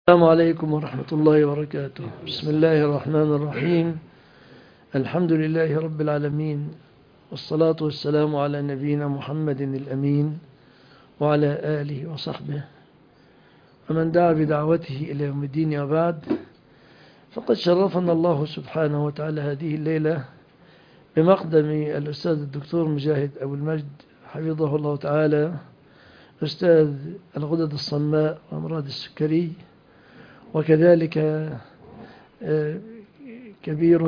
السلام عليكم ورحمة الله وبركاته بسم الله الرحمن الرحيم الحمد لله رب العالمين والصلاة والسلام على نبينا محمد الأمين وعلى آله وصحبه ومن دعا بدعوته إلى يوم الدين وبعد فقد شرفنا الله سبحانه وتعالى هذه الليلة بمقدم الأستاذ الدكتور مجاهد أبو المجد حفظه الله تعالى أستاذ الغدد الصماء وأمراض السكري وكذلك كبير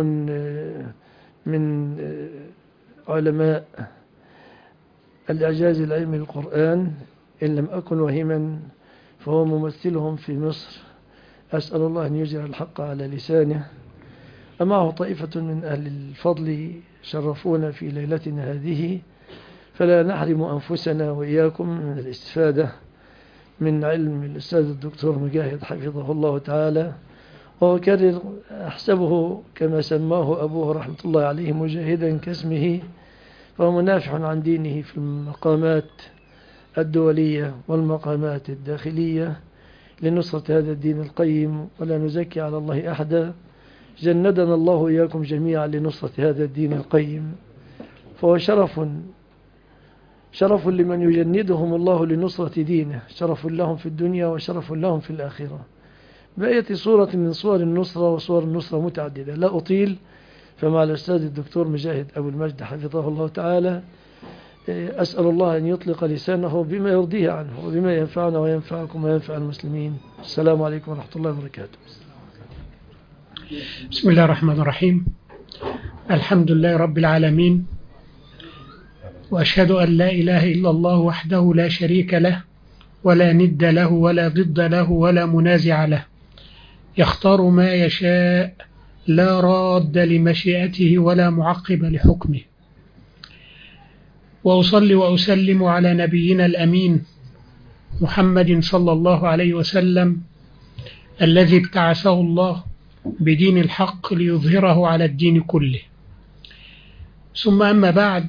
من علماء الإعجاز العلمي للقرآن إن لم أكن وهما فهو ممثلهم في مصر أسأل الله أن يجعل الحق على لسانه ومعه طائفة من أهل الفضل شرفونا في ليلتنا هذه فلا نحرم أنفسنا وإياكم من الاستفادة من علم الأستاذ الدكتور مجاهد حفظه الله تعالى وكرر أحسبه كما سماه أبوه رحمة الله عليه مجاهدا كاسمه فهو منافح عن دينه في المقامات الدولية والمقامات الداخلية لنصرة هذا الدين القيم ولا نزكي على الله أحدا جندنا الله إياكم جميعا لنصرة هذا الدين القيم فهو شرف شرف لمن يجندهم الله لنصرة دينه شرف لهم في الدنيا وشرف لهم في الآخرة بأية صورة من صور النصرة وصور النصرة متعددة لا أطيل فمع الأستاذ الدكتور مجاهد أبو المجد حفظه الله تعالى أسأل الله أن يطلق لسانه بما يرضيه عنه وبما ينفعنا وينفعكم وينفع المسلمين السلام عليكم ورحمة الله وبركاته بسم الله الرحمن الرحيم الحمد لله رب العالمين وأشهد أن لا إله إلا الله وحده لا شريك له ولا ند له ولا ضد له ولا منازع له يختار ما يشاء لا راد لمشيئته ولا معقب لحكمه وأصلي وأسلم على نبينا الأمين محمد صلى الله عليه وسلم الذي ابتعثه الله بدين الحق ليظهره على الدين كله ثم أما بعد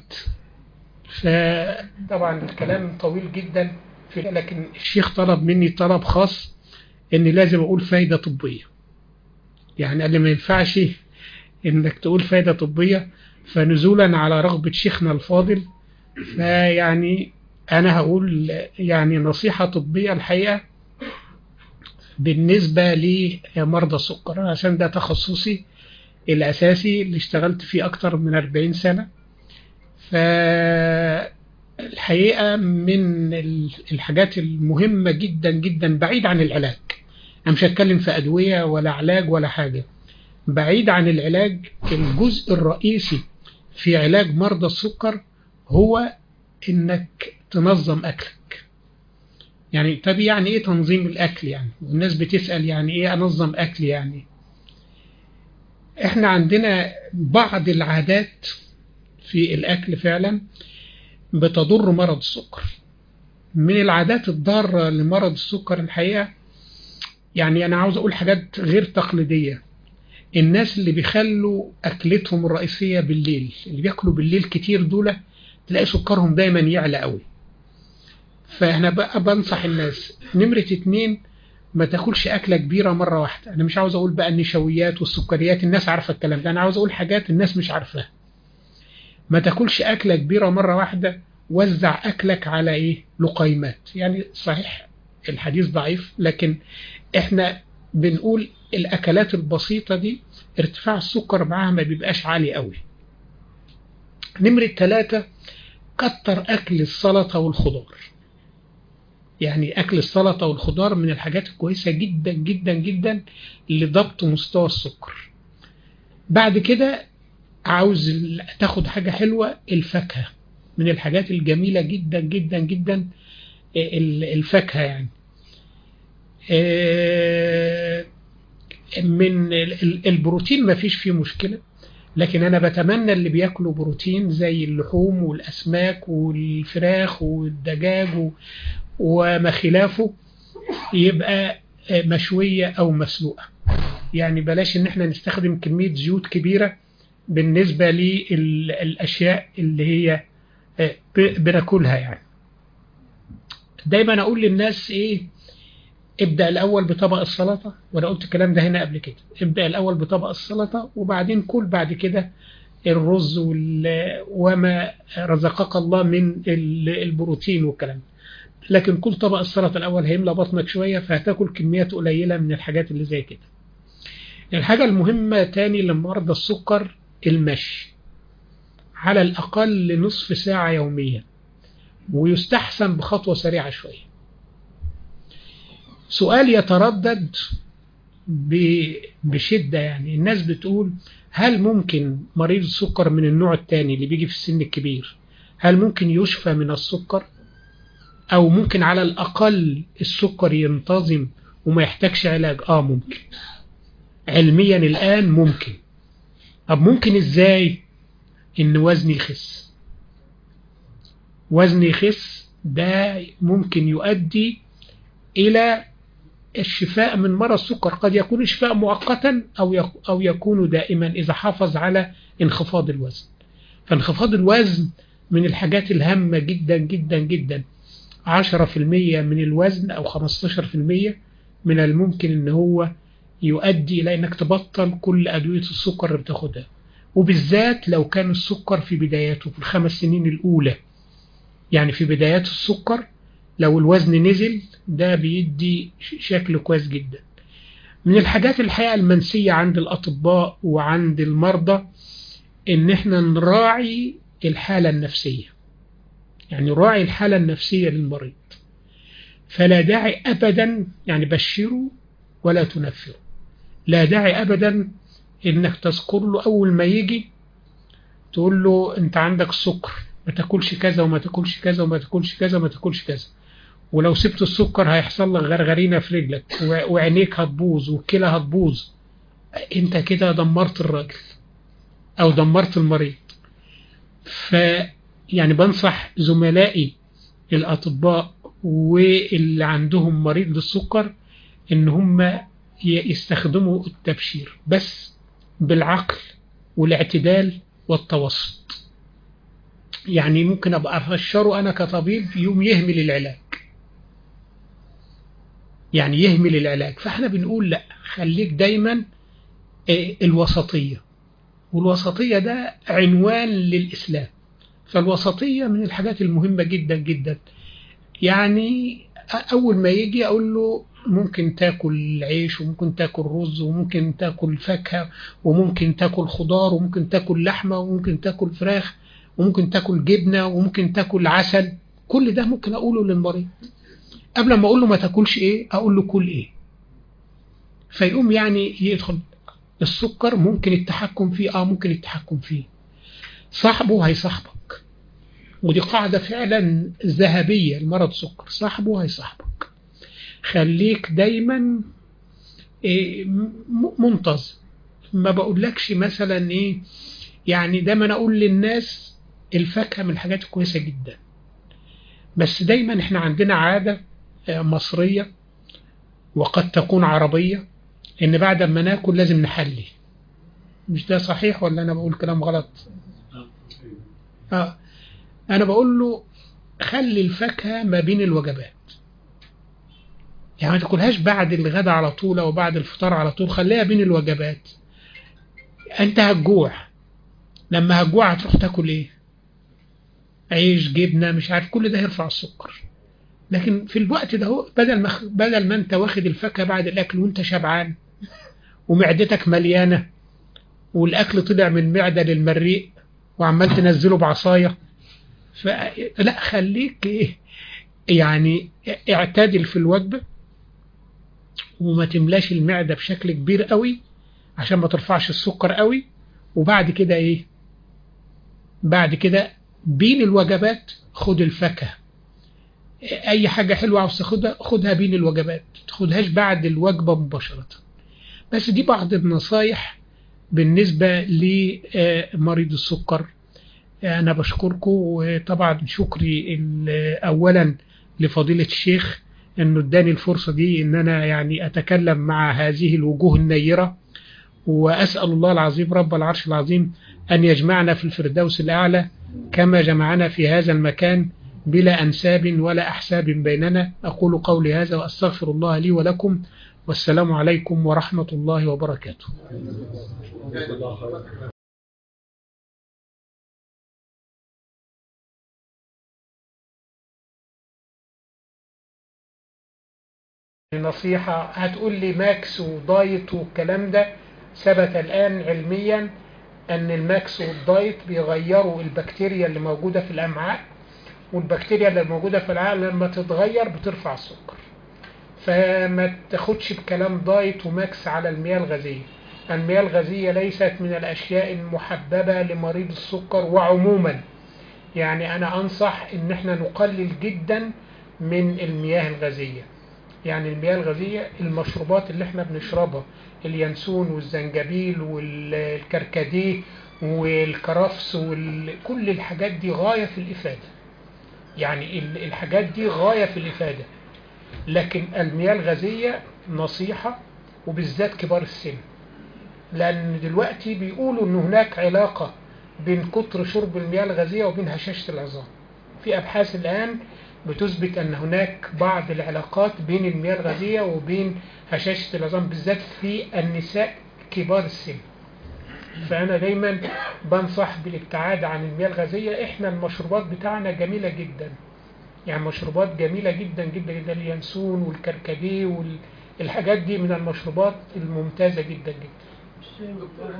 فطبعا الكلام طويل جدا لكن الشيخ طلب مني طلب خاص ان لازم اقول فايدة طبية يعني قال لي ما ينفعش انك تقول فايدة طبية فنزولا على رغبة شيخنا الفاضل فيعني انا هقول يعني نصيحة طبية الحقيقة بالنسبة لمرضى السكر عشان ده تخصصي الاساسي اللي اشتغلت فيه اكتر من 40 سنة فالحقيقة من الحاجات المهمة جدا جدا بعيد عن العلاج أنا مش هتكلم في أدوية ولا علاج ولا حاجة بعيد عن العلاج الجزء الرئيسي في علاج مرضى السكر هو إنك تنظم أكلك يعني طب يعني إيه تنظيم الأكل يعني والناس بتسأل يعني إيه أنظم أكل يعني إحنا عندنا بعض العادات في الأكل فعلا بتضر مرض السكر من العادات الضارة لمرض السكر الحقيقة يعني أنا عاوز أقول حاجات غير تقليدية الناس اللي بيخلوا أكلتهم الرئيسية بالليل اللي بياكلوا بالليل كتير دول تلاقي سكرهم دايما يعلى قوي فأنا بقى بنصح الناس نمرة اتنين ما تاكلش أكلة كبيرة مرة واحدة أنا مش عاوز أقول بقى النشويات والسكريات الناس عارفة الكلام ده أنا عاوز أقول حاجات الناس مش عارفاها ما تاكلش أكلة كبيرة مرة واحدة وزع أكلك على إيه لقيمات يعني صحيح الحديث ضعيف لكن إحنا بنقول الأكلات البسيطة دي ارتفاع السكر معاها ما بيبقاش عالي قوي نمرة ثلاثة كتر أكل السلطة والخضار يعني أكل السلطة والخضار من الحاجات الكويسة جدا جدا جدا لضبط مستوى السكر بعد كده عاوز تاخد حاجة حلوة الفاكهة من الحاجات الجميلة جدا جدا جدا الفاكهة يعني من البروتين ما فيش فيه مشكلة لكن أنا بتمنى اللي بياكلوا بروتين زي اللحوم والأسماك والفراخ والدجاج وما خلافه يبقى مشوية أو مسلوقة يعني بلاش إن احنا نستخدم كمية زيوت كبيرة بالنسبة للأشياء اللي هي بناكلها يعني دايما أقول للناس إيه ابدأ الأول بطبق السلطة وأنا قلت الكلام ده هنا قبل كده ابدأ الأول بطبق السلطة وبعدين كل بعد كده الرز وال- وما رزقك الله من ال- البروتين والكلام ده. لكن كل طبق السلطة الأول هيملى بطنك شوية فهتاكل كميات قليلة من الحاجات اللي زي كده الحاجة المهمة تاني لمرضى السكر المشي على الأقل نصف ساعة يوميا ويستحسن بخطوة سريعة شوية سؤال يتردد ب- بشدة يعني الناس بتقول هل ممكن مريض السكر من النوع الثاني اللي بيجي في السن الكبير هل ممكن يشفى من السكر أو ممكن على الأقل السكر ينتظم وما يحتاجش علاج آه ممكن علميا الآن ممكن طب ممكن إزاي إن وزني يخس وزني يخس ده ممكن يؤدي إلى الشفاء من مرض السكر قد يكون الشفاء مؤقتا أو يك- أو يكون دائما إذا حافظ على انخفاض الوزن فانخفاض الوزن من الحاجات الهامة جدا جدا جدا 10% من الوزن أو 15% من الممكن إن هو يؤدي إلى إنك تبطل كل أدوية السكر اللي بتاخدها وبالذات لو كان السكر في بداياته في الخمس سنين الأولى يعني في بدايات السكر لو الوزن نزل ده بيدي ش- شكل كويس جدا من الحاجات الحقيقة المنسية عند الأطباء وعند المرضى إن إحنا نراعي الحالة النفسية يعني نراعي الحالة النفسية للمريض فلا داعي أبدا يعني بشروا ولا تنفروا لا داعي أبدا إنك تذكر له أول ما يجي تقول له أنت عندك السكر ما تاكلش كذا وما تاكلش كذا وما تاكلش كذا وما تاكلش كذا ولو سبت السكر هيحصل لك غرغرينه في رجلك و- وعينيك هتبوظ والكلى هتبوظ انت كده دمرت الراجل او دمرت المريض ف يعني بنصح زملائي الاطباء واللي عندهم مريض للسكر ان هم ي- يستخدموا التبشير بس بالعقل والاعتدال والتوسط يعني ممكن ابقى افشره انا كطبيب يوم يهمل العلاج يعني يهمل العلاج فاحنا بنقول لا خليك دايما آه، الوسطية والوسطية ده عنوان للإسلام فالوسطية من الحاجات المهمة جدا جدا يعني أول ما يجي أقول له ممكن تاكل عيش وممكن تاكل رز وممكن تاكل فاكهة وممكن تاكل خضار وممكن تاكل لحمة وممكن تاكل فراخ وممكن تاكل جبنة وممكن تاكل عسل كل ده ممكن أقوله للمريض قبل ما أقول له ما تاكلش إيه أقول له كل إيه فيقوم يعني يدخل السكر ممكن التحكم فيه آه ممكن التحكم فيه صاحبه هيصاحبك ودي قاعدة فعلا ذهبية المرض السكر صاحبه هيصاحبك خليك دايما إيه، م- منتظم ما بقولكش مثلا ايه يعني دايما اقول للناس الفاكهة من الحاجات الكويسة جدا بس دايما احنا عندنا عادة آه، مصرية وقد تكون عربية ان بعد ما ناكل لازم نحلي مش ده صحيح ولا انا بقول كلام غلط اه انا بقول له خلي الفاكهة ما بين الوجبات يعني ما تاكلهاش بعد الغداء على طول او بعد الفطار على طول خليها بين الوجبات انت هتجوع لما هتجوع هتروح تاكل ايه عيش جبنه مش عارف كل ده يرفع السكر لكن في الوقت ده هو بدل ما بدل ما انت واخد الفاكهه بعد الاكل وانت شبعان ومعدتك مليانه والاكل طلع من المعده للمريء وعمال تنزله بعصايه فلا خليك ايه يعني اعتدل في الوجبه وما تملاش المعده بشكل كبير قوي عشان ما ترفعش السكر قوي وبعد كده ايه بعد كده بين الوجبات خد الفاكهه اي حاجه حلوه عاوز تاخدها خدها بين الوجبات ما تاخدهاش بعد الوجبه مباشره بس دي بعض النصايح بالنسبه لمريض السكر انا بشكركم وطبعا شكري ال- اولا لفضيله الشيخ انه اداني الفرصه دي ان انا يعني اتكلم مع هذه الوجوه النيره واسال الله العظيم رب العرش العظيم ان يجمعنا في الفردوس الاعلى كما جمعنا في هذا المكان بلا أنساب ولا أحساب بيننا أقول قولي هذا وأستغفر الله لي ولكم والسلام عليكم ورحمة الله وبركاته نصيحة هتقول لي ماكس ودايت والكلام ده ثبت الآن علميا أن الماكس والدايت بيغيروا البكتيريا اللي موجودة في الأمعاء والبكتيريا اللي موجودة في الأمعاء لما تتغير بترفع السكر فما تاخدش بكلام دايت وماكس على المياه الغازية المياه الغازية ليست من الأشياء المحببة لمريض السكر وعموما يعني أنا أنصح إن احنا نقلل جدا من المياه الغازية يعني المياه الغازية المشروبات اللي احنا بنشربها اليانسون والزنجبيل والكركديه والكرفس وكل الحاجات دي غاية في الإفادة يعني الحاجات دي غاية في الإفادة لكن المياه الغازية نصيحة وبالذات كبار السن لأن دلوقتي بيقولوا أن هناك علاقة بين كتر شرب المياه الغازية وبين هشاشة العظام في أبحاث الآن بتثبت أن هناك بعض العلاقات بين المياه الغازية وبين هشاشة العظام بالذات في النساء كبار السن فأنا دايما بنصح بالابتعاد عن المياه الغازية إحنا المشروبات بتاعنا جميلة جدا يعني مشروبات جميلة جدا جدا جدا اليانسون والكركديه والحاجات دي من المشروبات الممتازة جدا جدا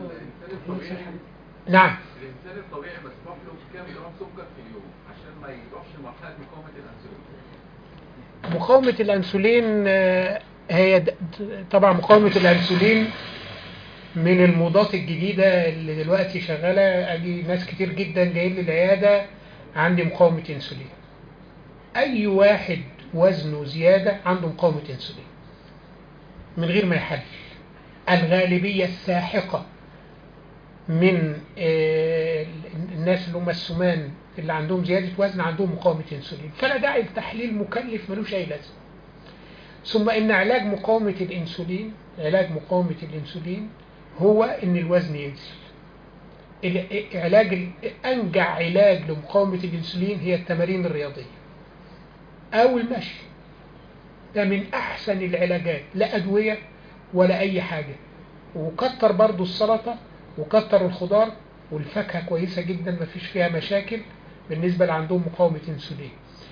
نعم الانسان الطبيعي مسموح له كام جرام سكر في اليوم عشان ما يروحش لمرحله مقاومه الانسولين مقاومة الأنسولين آه، هي د- طبعا مقاومة الأنسولين من الموضات الجديدة اللي دلوقتي شغالة أجي ناس كتير جدا جايين لي العيادة عندي مقاومة أنسولين أي واحد وزنه زيادة عنده مقاومة أنسولين من غير ما يحلل الغالبية الساحقة من آه، الناس اللي هم السمان اللي عندهم زيادة وزن عندهم مقاومة انسولين فلا داعي لتحليل مكلف ملوش أي لازمة ثم إن علاج مقاومة الانسولين علاج مقاومة الانسولين هو إن الوزن ينزل ال- علاج ال- أنجع علاج لمقاومة الانسولين هي التمارين الرياضية أو المشي ده من أحسن العلاجات لا أدوية ولا أي حاجة وكتر برضو السلطة وكتر الخضار والفاكهة كويسة جدا مفيش فيها مشاكل بالنسبة اللي عندهم مقاومة انسولين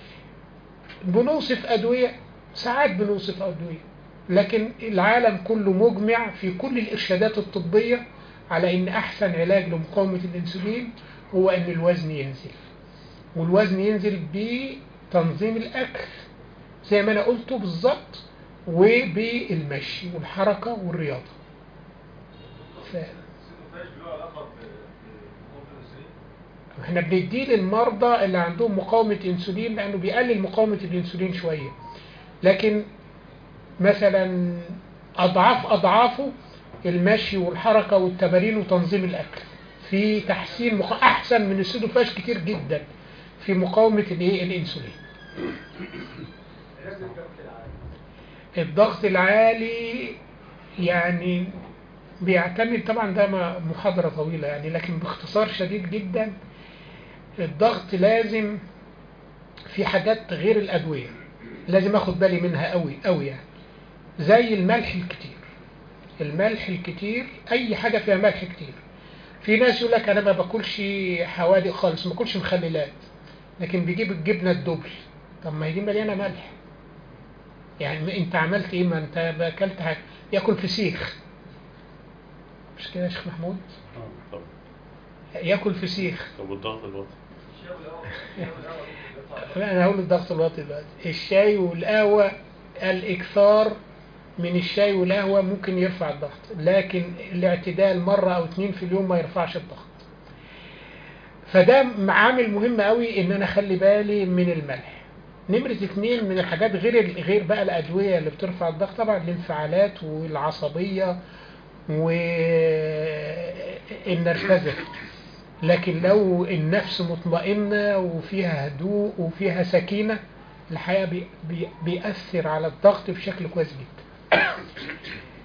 بنوصف أدوية ساعات بنوصف أدوية لكن العالم كله مجمع في كل الإرشادات الطبية على إن أحسن علاج لمقاومة الأنسولين هو إن الوزن ينزل والوزن ينزل بتنظيم الأكل زي ما أنا قلته بالظبط وبالمشي والحركة والرياضة ف... احنا بنديه للمرضى اللي عندهم مقاومة انسولين لانه بيقلل مقاومة الانسولين شوية لكن مثلا اضعاف اضعافه المشي والحركة والتمارين وتنظيم الاكل في تحسين مق... احسن من السودوفاش كتير جدا في مقاومة الايه الانسولين الضغط العالي يعني بيعتمد طبعا ده م- محاضرة طويلة يعني لكن باختصار شديد جدا الضغط لازم في حاجات غير الأدوية لازم اخد بالي منها قوي قوي يعني زي الملح الكتير الملح الكتير اي حاجة فيها ملح كتير في ناس يقول لك انا ما باكلش حوادق خالص ما باكلش مخللات لكن بيجيب الجبنة الدبل طب ما هي دي مليانة ملح يعني ما انت عملت ايه ما انت اكلت حاجة ياكل فسيخ مش كده يا شيخ محمود اه طب ياكل فسيخ طب والضغط الوطي لا انا هقول الضغط الواطي دلوقتي الشاي والقهوة الاكثار من الشاي والقهوة ممكن يرفع الضغط لكن الاعتدال مرة او اتنين في اليوم ما يرفعش الضغط فده عامل مهم قوي ان انا اخلي بالي من الملح نمرة اتنين من الحاجات غير غير بقى الادوية اللي بترفع الضغط طبعا الانفعالات والعصبية والنرفزة لكن لو النفس مطمئنة وفيها هدوء وفيها سكينة الحقيقة بي بي بيأثر على الضغط بشكل كويس جدا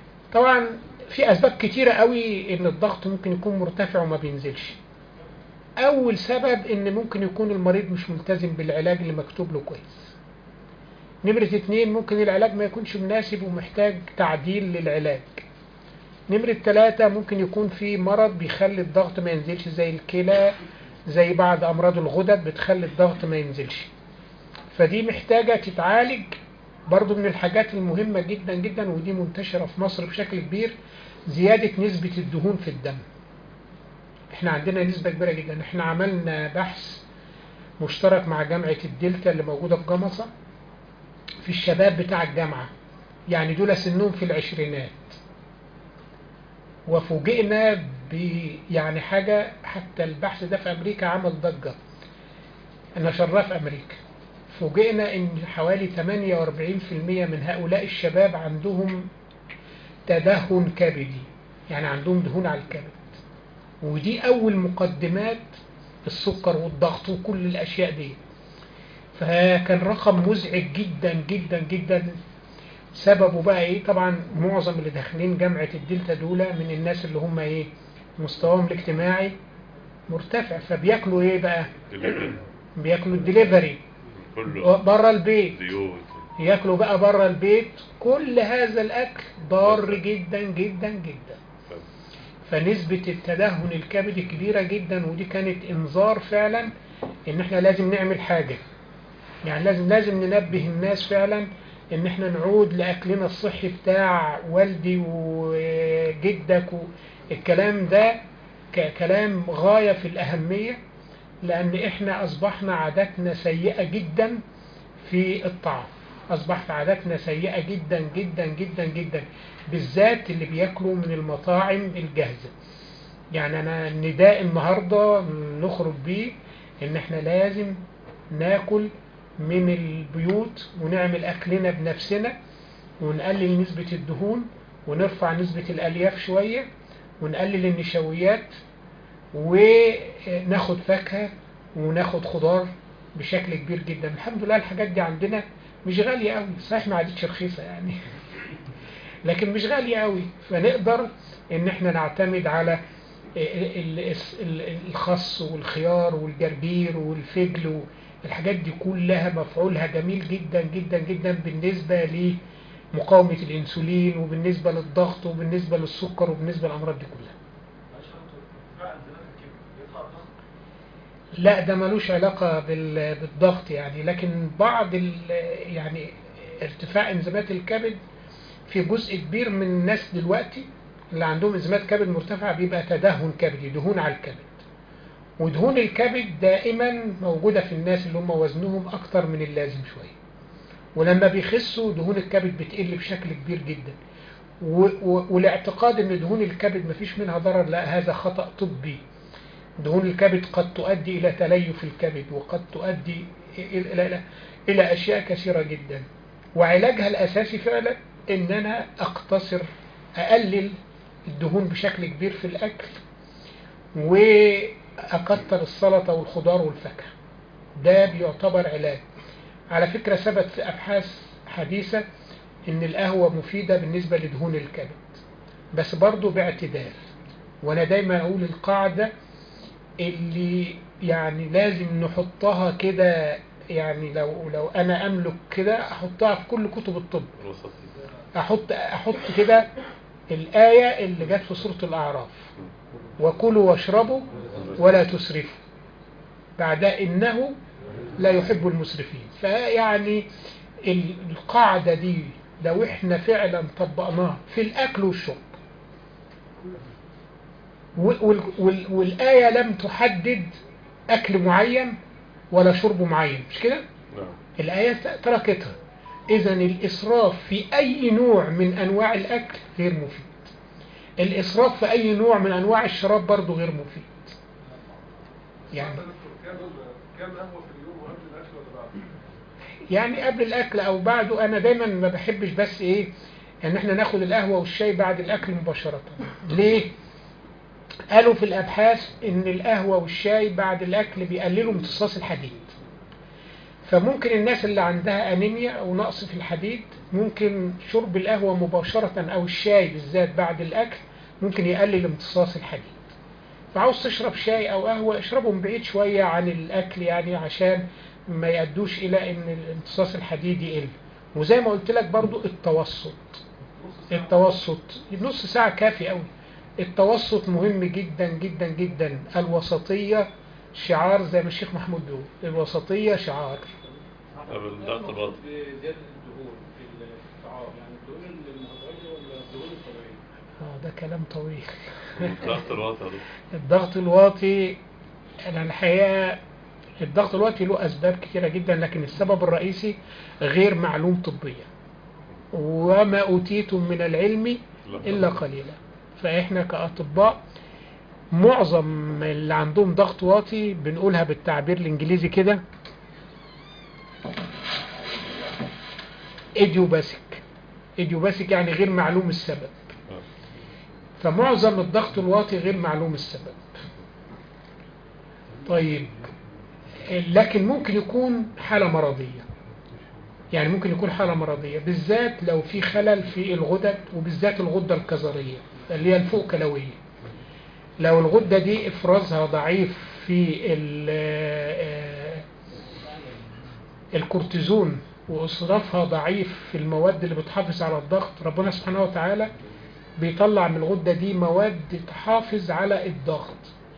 طبعا في أسباب كتيرة قوي إن الضغط ممكن يكون مرتفع وما بينزلش أول سبب إن ممكن يكون المريض مش ملتزم بالعلاج اللي مكتوب له كويس نمرة اتنين ممكن العلاج ما يكونش مناسب ومحتاج تعديل للعلاج نمرة ثلاثة ممكن يكون في مرض بيخلي الضغط ما ينزلش زي الكلى زي بعض أمراض الغدد بتخلي الضغط ما ينزلش فدي محتاجة تتعالج برضو من الحاجات المهمة جدا جدا ودي منتشرة في مصر بشكل كبير زيادة نسبة الدهون في الدم احنا عندنا نسبة كبيرة جدا احنا عملنا بحث مشترك مع جامعة الدلتا اللي موجودة في جمصة في الشباب بتاع الجامعة يعني دول سنهم في العشرينات وفوجئنا ب يعني حاجة حتى البحث ده في أمريكا عمل ضجة نشراه في أمريكا فوجئنا إن حوالي 48% من هؤلاء الشباب عندهم تدهن كبدي يعني عندهم دهون على الكبد ودي أول مقدمات السكر والضغط وكل الأشياء دي فكان رقم مزعج جدا جدا جدا سببه بقى ايه طبعا معظم اللي داخلين جامعة الدلتا دول من الناس اللي هم ايه مستواهم الاجتماعي مرتفع فبياكلوا ايه بقى بياكلوا الدليفري كله بره البيت زيوت ياكلوا بقى بره البيت كل هذا الاكل ضار جدا جدا جدا فنسبة التدهن الكبدي كبيرة جدا ودي كانت انذار فعلا ان احنا لازم نعمل حاجة يعني لازم لازم ننبه الناس فعلا ان احنا نعود لاكلنا الصحي بتاع والدي وجدك الكلام ده ك- كلام غاية في الاهمية لان احنا اصبحنا عاداتنا سيئة جدا في الطعام اصبحت عاداتنا سيئة جدا جدا جدا جدا بالذات اللي بياكلوا من المطاعم الجاهزة يعني انا النداء النهاردة نخرج بيه ان احنا لازم ناكل من البيوت ونعمل اكلنا بنفسنا ونقلل نسبة الدهون ونرفع نسبة الالياف شوية ونقلل النشويات وناخد فاكهة وناخد خضار بشكل كبير جدا الحمد لله الحاجات دي عندنا مش غالية قوي صحيح ما عادتش رخيصة يعني لكن مش غالية قوي فنقدر ان احنا نعتمد على ال- ال- ال- الخس والخيار والجرجير والفجل الحاجات دي كلها مفعولها جميل جدا جدا جدا بالنسبة لمقاومة الانسولين وبالنسبة للضغط وبالنسبة للسكر وبالنسبة للامراض دي كلها لا ده ملوش علاقة بال- بالضغط يعني لكن بعض ال- يعني ارتفاع انزيمات الكبد في جزء كبير من الناس دلوقتي اللي عندهم انزيمات كبد مرتفعة بيبقى تدهن كبدي دهون على الكبد ودهون الكبد دائما موجودة في الناس اللي هم وزنهم أكتر من اللازم شوية ولما بيخسوا دهون الكبد بتقل بشكل كبير جدا و- و- والاعتقاد ان دهون الكبد مفيش منها ضرر لا هذا خطأ طبي دهون الكبد قد تؤدي إلى تليف الكبد وقد تؤدي إلى, إلى, إلى أشياء كثيرة جدا وعلاجها الأساسي فعلا إن أنا أقتصر أقلل الدهون بشكل كبير في الأكل وأكتر السلطة والخضار والفاكهة ده بيعتبر علاج على فكرة ثبت في أبحاث حديثة إن القهوة مفيدة بالنسبة لدهون الكبد بس برضو باعتدال وأنا دايما أقول القاعدة اللي يعني لازم نحطها كده يعني لو لو انا املك كده احطها في كل كتب الطب وسطي احط احط كده الايه اللي جت في سوره الاعراف وكلوا واشربوا ولا تسرفوا بعدها انه لا يحب المسرفين فيعني ال- القاعده دي لو احنا فعلا طبقناها في الاكل والشرب وال- وال- والآية لم تحدد أكل معين ولا شرب معين مش كده؟ نعم الآية تركتها إذا الإسراف في أي نوع من أنواع الأكل غير مفيد الإسراف في أي نوع من أنواع الشراب برضه غير مفيد يعني كام كام قهوه في اليوم وقبل الاكل ولا بعد؟ يعني قبل الأكل أو بعده أنا دايما ما بحبش بس إيه إن إحنا ناخد القهوة والشاي بعد الأكل مباشرة ليه؟ قالوا في الأبحاث إن القهوة والشاي بعد الأكل بيقللوا امتصاص الحديد فممكن الناس اللي عندها أنيميا أو نقص في الحديد ممكن شرب القهوة مباشرة أو الشاي بالذات بعد الأكل ممكن يقلل امتصاص الحديد وعاوز تشرب شاي او قهوة اشربه من بعيد شوية عن الاكل يعني عشان ما يأدوش الى ان الامتصاص الحديد يقل وزي ما قلت لك برضو التوسط التوسط نص ساعة كافي قوي التوسط مهم جدا جدا جدا الوسطية شعار زي ما الشيخ محمود بيقول الوسطية شعار طب الضغط الوطي زيادة الدهون في الطعام يعني الدهون المهدرجة ولا الدهون الطبيعية؟ آه ده كلام طويل الضغط الوطي يا دكتور. الضغط الواطي أنا الحقيقة الضغط الواطي له أسباب كثيرة جدا لكن السبب الرئيسي غير معلوم طبيا وما أوتيتم من العلم إلا قليلا فإحنا كأطباء معظم اللي عندهم ضغط واطي بنقولها بالتعبير الإنجليزي كده إيديوباسيك إيديوباسيك يعني غير معلوم السبب فمعظم الضغط الواطي غير معلوم السبب طيب لكن ممكن يكون حالة مرضية يعني ممكن يكون حالة مرضية بالذات لو في خلل في الغدد وبالذات الغدة الكظرية اللي هي الفوق كلوية لو الغدة دي افرازها ضعيف في ال- آه، الكورتيزون وإصرافها ضعيف في المواد اللي بتحافظ على الضغط ربنا سبحانه وتعالى بيطلع من الغدة دي مواد تحافظ على الضغط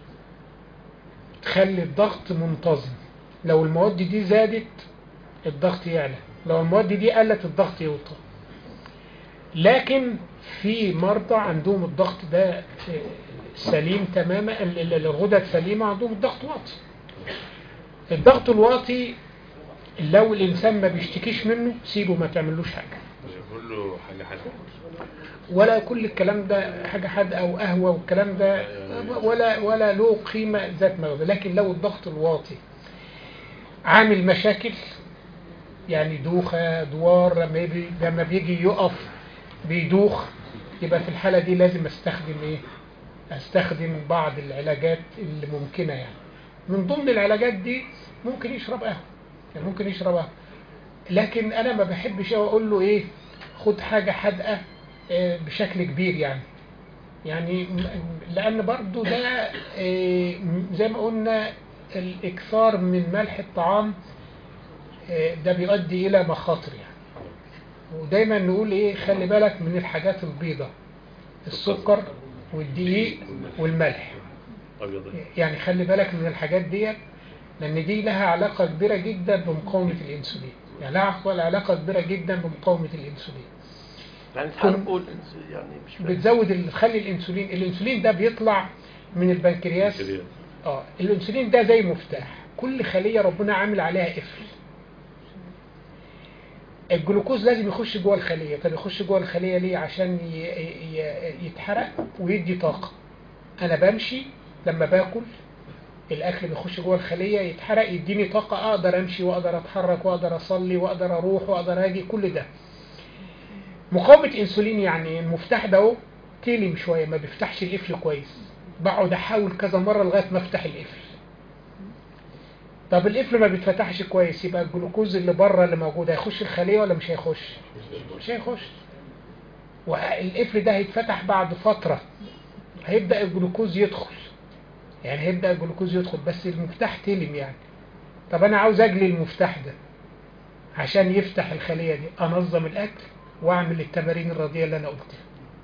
تخلي الضغط منتظم لو المواد دي زادت الضغط يعلى لو المواد دي قلت الضغط يوطى لكن في مرضى عندهم الضغط ده سليم تماما ال- ال- الغدد سليمة عندهم الضغط واطي الضغط الواطي لو الإنسان ما بيشتكيش منه سيبه ما تعملوش حاجة كله حاجة حاجة ولا كل الكلام ده حاجة حادقة أو قهوة والكلام ده ولا ولا له قيمة ذات مغزى لكن لو الضغط الواطي عامل مشاكل يعني دوخة دوار لما يجي- لما بيجي يقف بيدوخ يبقى في الحالة دي لازم استخدم ايه استخدم بعض العلاجات اللي ممكنة يعني من ضمن العلاجات دي ممكن يشرب قهوة يعني ممكن يشرب قهوة لكن انا ما بحبش أوي اقول له ايه خد حاجة حادقة آه، بشكل كبير يعني يعني م- لان برضو ده آه، م- زي ما قلنا الاكثار من ملح الطعام آه، ده بيؤدي الى مخاطر يعني ودايما نقول ايه خلي بالك من الحاجات البيضة السكر والدقيق والملح أبيض يعني خلي بالك من الحاجات ديت لان دي لها علاقة كبيرة جدا بمقاومة الانسولين يعني لها علاقة كبيرة جدا بمقاومة الانسولين يعني تعال نقول إنس- يعني مش فاهم. بتزود ال- تخلي الانسولين الانسولين ده بيطلع من البنكرياس كده. اه الانسولين ده زي مفتاح كل خلية ربنا عامل عليها قفل الجلوكوز لازم يخش جوه الخلية طب يخش جوه الخلية ليه عشان ي- ي- يتحرق ويدي طاقة انا بمشي لما باكل الاكل بيخش جوه الخلية يتحرق يديني طاقة اقدر امشي واقدر اتحرك واقدر اصلي واقدر اروح واقدر اجي كل ده مقاومة انسولين يعني المفتاح ده اهو تيلم شوية ما بيفتحش القفل كويس بقعد احاول كذا مرة لغاية ما افتح القفل طب القفل ما بيتفتحش كويس يبقى الجلوكوز اللي بره اللي موجود هيخش الخلية ولا مش هيخش مش هيخش والقفل ده هيتفتح بعد فترة هيبدأ الجلوكوز يدخل يعني هيبدأ الجلوكوز يدخل بس المفتاح تلم يعني طب انا عاوز اجلي المفتاح ده عشان يفتح الخلية دي انظم الاكل واعمل التمارين الرضية اللي انا قلتها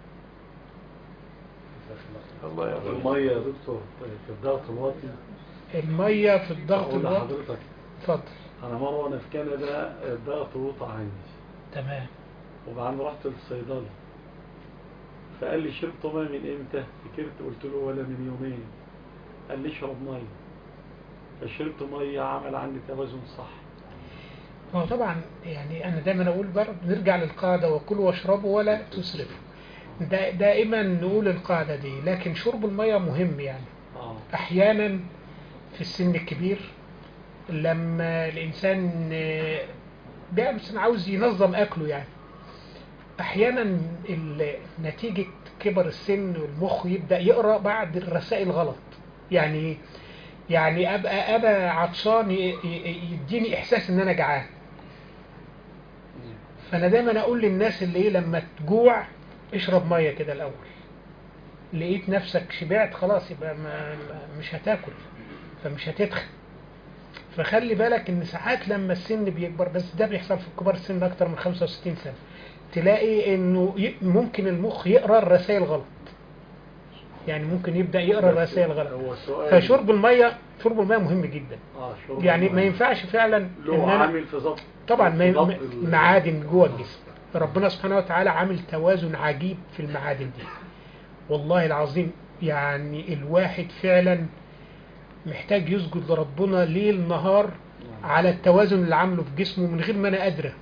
الله يعطيك المية يا دكتور في الضغط الواطي المية في الضغط أقول الواطي لحضرتك اتفضل أنا مرة وأنا في كندا الضغط وطى عندي تمام وبعدين رحت للصيدلي فقال لي شربت ميه من امتى؟ فكرت قلت له ولا من يومين قال لي اشرب ميه فشربت ميه عمل عندي توازن صح هو طبعا يعني انا دايما اقول برضه نرجع للقاعده وكلوا واشربوا ولا تسرفوا دا دائما نقول القاعده دي لكن شرب الميه مهم يعني اه احيانا في السن الكبير لما الانسان آه، بيبقى مثلا عاوز ينظم اكله يعني احيانا ال- نتيجه كبر السن والمخ يبدا يقرا بعد الرسائل غلط يعني يعني ابقى ابقى عطشان ي- ي- يديني احساس ان انا جعان فانا دايما اقول للناس اللي ايه لما تجوع اشرب ميه كده الاول لقيت نفسك شبعت خلاص يبقى ما ما- مش هتاكل فمش هتدخل فخلي بالك ان ساعات لما السن بيكبر بس ده بيحصل في كبار السن اكتر من 65 سنة تلاقي انه ي- ممكن المخ يقرا الرسائل غلط يعني ممكن يبدا يقرا الرسائل غلط هو سؤال فشرب الميه شرب الميه مهم جدا آه شرب يعني المية. ما ينفعش فعلا ان له انا عامل في ضبط طبعا في ما- ضبط ما- ال- معادن جوه الجسم ربنا سبحانه وتعالى عامل توازن عجيب في المعادن دي والله العظيم يعني الواحد فعلا محتاج يسجد لربنا ليل نهار على التوازن اللي عامله في جسمه من غير ما انا قادره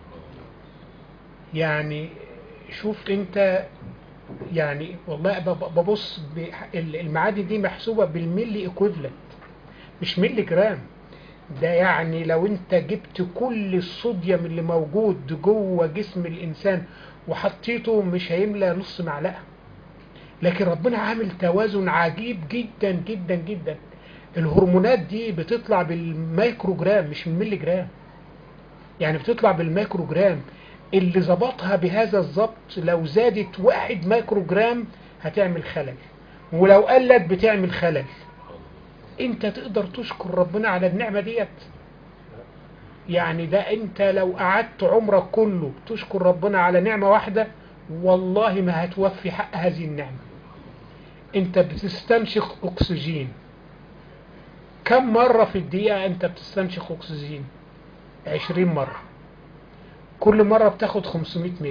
يعني شوف انت يعني والله ب- ببص ب- ال- المعادن دي محسوبه بالملي ايكويفالنت مش ملي جرام ده يعني لو انت جبت كل الصوديوم اللي موجود جوه جسم الانسان وحطيته مش هيملى نص معلقه لكن ربنا عامل توازن عجيب جدا جدا جدا الهرمونات دي بتطلع بالمايكرو جرام مش بالملي جرام يعني بتطلع بالمايكرو جرام اللي ظبطها بهذا الظبط لو زادت واحد مايكرو جرام هتعمل خلل ولو قلت بتعمل خلل انت تقدر تشكر ربنا على النعمة ديت يعني ده انت لو قعدت عمرك كله تشكر ربنا على نعمة واحدة والله ما هتوفي حق هذه النعمة انت بتستنشق اكسجين كم مرة في الدقيقة انت بتستنشق اكسجين عشرين مرة كل مرة بتاخد 500 ملي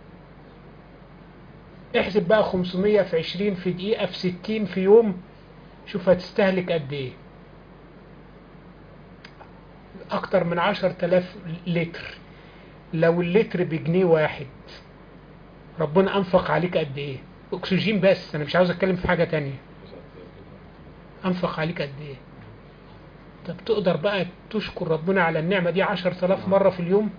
احسب بقى 500 في 20 في دقيقة في 60 في يوم شوف هتستهلك قد ايه اكتر من 10000 لتر لو اللتر بجنيه واحد ربنا انفق عليك قد ايه اكسجين بس انا مش عاوز اتكلم في حاجة تانية انفق عليك قد ايه طب تقدر بقى تشكر ربنا على النعمة دي 10000 مرة في اليوم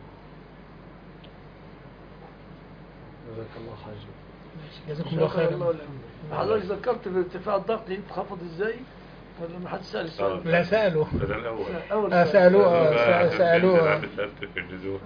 جزاك الله خير جزاكم الله شكر الله خيرا لكم. حضرتك ذكرت بارتفاع الضغط يتخفض ازاي ولا ما حد سأل السؤال لا سألوا ده الأول أول آه، سؤال. سألوه آه، بقى سأ- سألوه عشان تنزل في النزول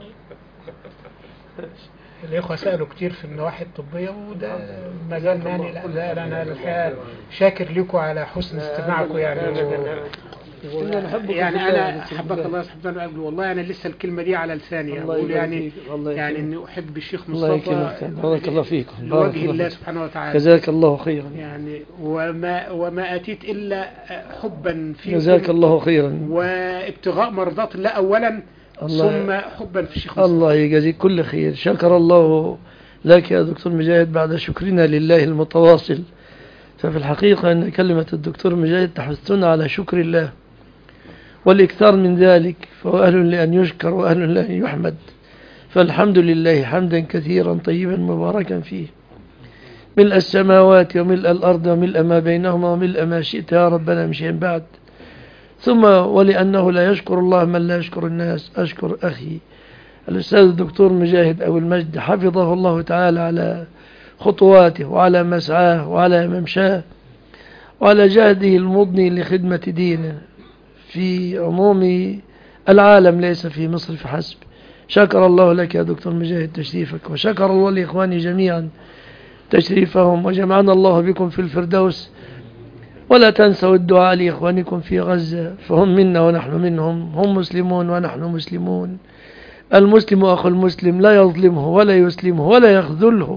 الإخوة سألوا كتير في النواحي الطبية وده مجال يعني لا لا لا أنا الحقيقة شاكر لكم على حسن استماعكم يعني و... إنا نحبك يعني في الله أنا ونسأل أحبك الله. الله سبحانه وتعالى والله أنا لسه الكلمة دي على لساني الله أقول يبارك يعني فيك. الله يعني يكرمك. إني أحب الشيخ الله مصطفى يكرمك بارك الله فيكم بارك لوجه الله الله فيك. سبحانه وتعالى جزاك الله خيرا يعني وما وما أتيت إلا حبا فيكم جزاك الله خيرا وابتغاء مرضات الله أولا الله- ثم حبا في الشيخ مصطفى الله يجازيك كل خير شكر الله لك يا دكتور مجاهد بعد شكرنا لله المتواصل ففي الحقيقة أن كلمة الدكتور مجاهد تحثنا على شكر الله والإكثار من ذلك فهو أهل لأن يشكر وأهل لأن يحمد فالحمد لله حمدا كثيرا طيبا مباركا فيه ملء السماوات وملء الأرض وملء ما بينهما وملء ما شئت يا ربنا مش بعد ثم ولأنه لا يشكر الله من لا يشكر الناس أشكر أخي الأستاذ الدكتور مجاهد أبو المجد حفظه الله تعالى على خطواته وعلى مسعاه وعلى ممشاه وعلى جهده المضني لخدمة دينه في عموم العالم ليس في مصر فحسب شكر الله لك يا دكتور مجاهد تشريفك وشكر الله لإخواني جميعا تشريفهم وجمعنا الله بكم في الفردوس ولا تنسوا الدعاء لإخوانكم في غزة فهم منا ونحن منهم هم مسلمون ونحن مسلمون المسلم أخو المسلم لا يظلمه ولا يسلمه ولا يخذله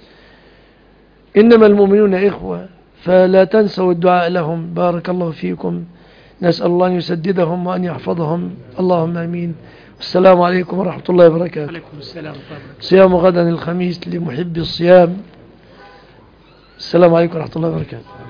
إنما المؤمنون إخوة فلا تنسوا الدعاء لهم بارك الله فيكم نسأل الله أن يسددهم وأن يحفظهم اللهم أمين السلام عليكم ورحمة الله وبركاته عليكم السلام ورحمة الله صيام غدا الخميس لمحب الصيام السلام عليكم ورحمة الله وبركاته